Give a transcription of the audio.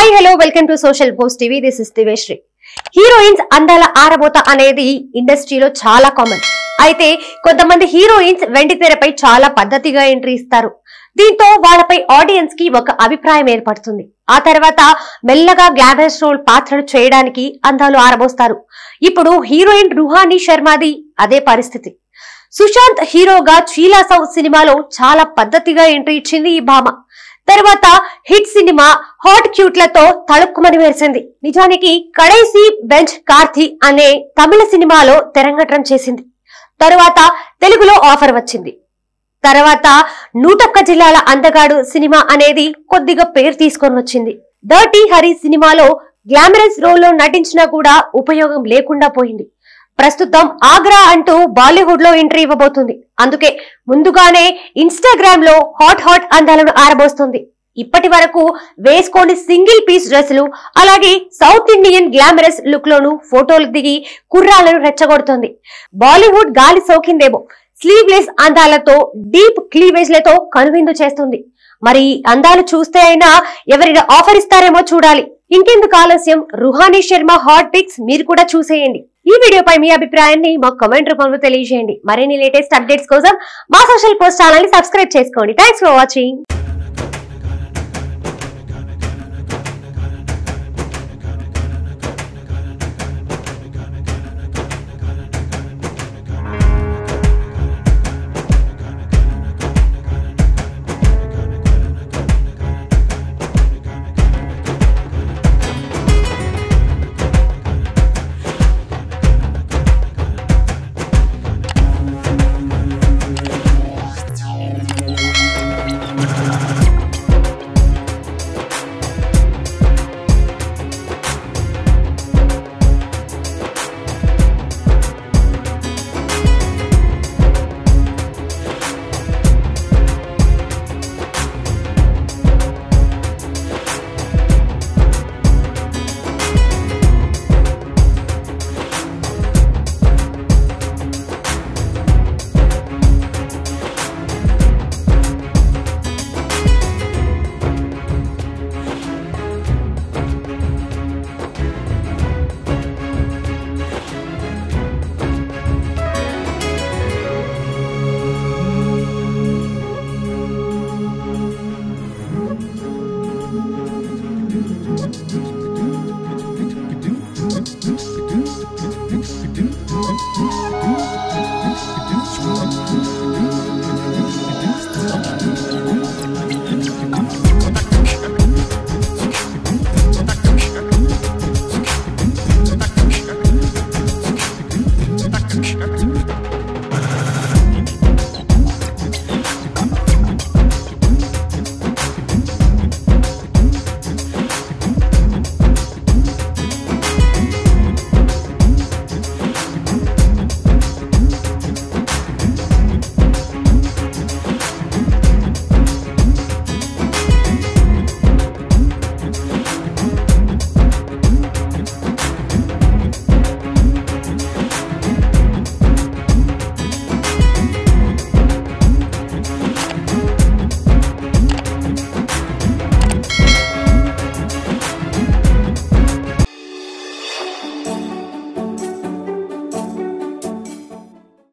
hi hello welcome to social post TV this is దివేశ్రీ heroines అందాల ఆరబోత అనేది ఇండస్ట్రీలో చాలా కామన్ అయితే కొంతమంది హీరోయిన్స్ వెండి తెరపై చాలా పద్ధతిగా ఎంట్రీ ఇస్తారు దీంతో వాళ్ళపై ఆడియన్స్ కి ఒక అభిప్రాయం ఏర్పడుతుంది ఆ తర్వాత మెల్లగా గ్లామరస్ రోల్ పాత్రలు చేయడానికి అందాలు ఆరబోస్తారు ఇప్పుడు హీరోయిన్ రుహానీ శర్మాది అదే పరిస్థితి సుశాంత్ హీరోగా చీలాసౌ సినిమాలో చాలా పద్ధతిగా ఎంట్రీ ఇచ్చింది ఈ భామ తర్వాత హిట్ సినిమా హాట్ క్యూట్లతో తళుక్కుమని వేసింది నిజానికి కడైసి బెంచ్ కార్తీ అనే తమిళ సినిమాలో తెరంగట్రం చేసింది తరువాత తెలుగులో ఆఫర్ వచ్చింది తర్వాత నూటొక్క జిల్లాల అందగాడు సినిమా అనేది కొద్దిగా పేరు తీసుకొని వచ్చింది డర్టీ హరి సినిమాలో గ్లామరస్ రోల్లో నటించినా కూడా ఉపయోగం లేకుండా పోయింది ప్రస్తుతం ఆగ్రా అంటూ బాలీవుడ్ లో ఎంట్రీ ఇవ్వబోతుంది అందుకే ముందుగానే ఇన్స్టాగ్రామ్ లో హాట్ హాట్ అందాలను ఆరబోస్తుంది ఇప్పటి వరకు వేసుకోని సింగిల్ పీస్ డ్రెస్సులు అలాగే సౌత్ ఇండియన్ గ్లామరస్ లుక్ లోను ఫోటోలు దిగి కుర్రాలను రెచ్చగొడుతోంది బాలీవుడ్ గాలి సోకిందేమో స్లీవ్లెస్ అందాలతో డీప్ క్లీవేజ్ లతో కనువిందు చేస్తుంది మరి ఈ అందాలు చూస్తే అయినా ఎవరైనా ఆఫర్ ఇస్తారేమో చూడాలి ఇంకెందుకు ఆలస్యం రుహానీ శర్మ హాట్ పిక్స్ మీరు కూడా చూసేయండి ఈ వీడియోపై మీ అభిప్రాయాన్ని మా కామెంట్ రూపంలో తెలియజేయండి మరిన్ని లేటెస్ట్ అప్డేట్స్ కోసం మా సోషల్ పోస్ట్ ఛానల్ ని సబ్స్క్రైబ్ చేసుకోండి థ్యాంక్స్ ఫర్ వాచింగ్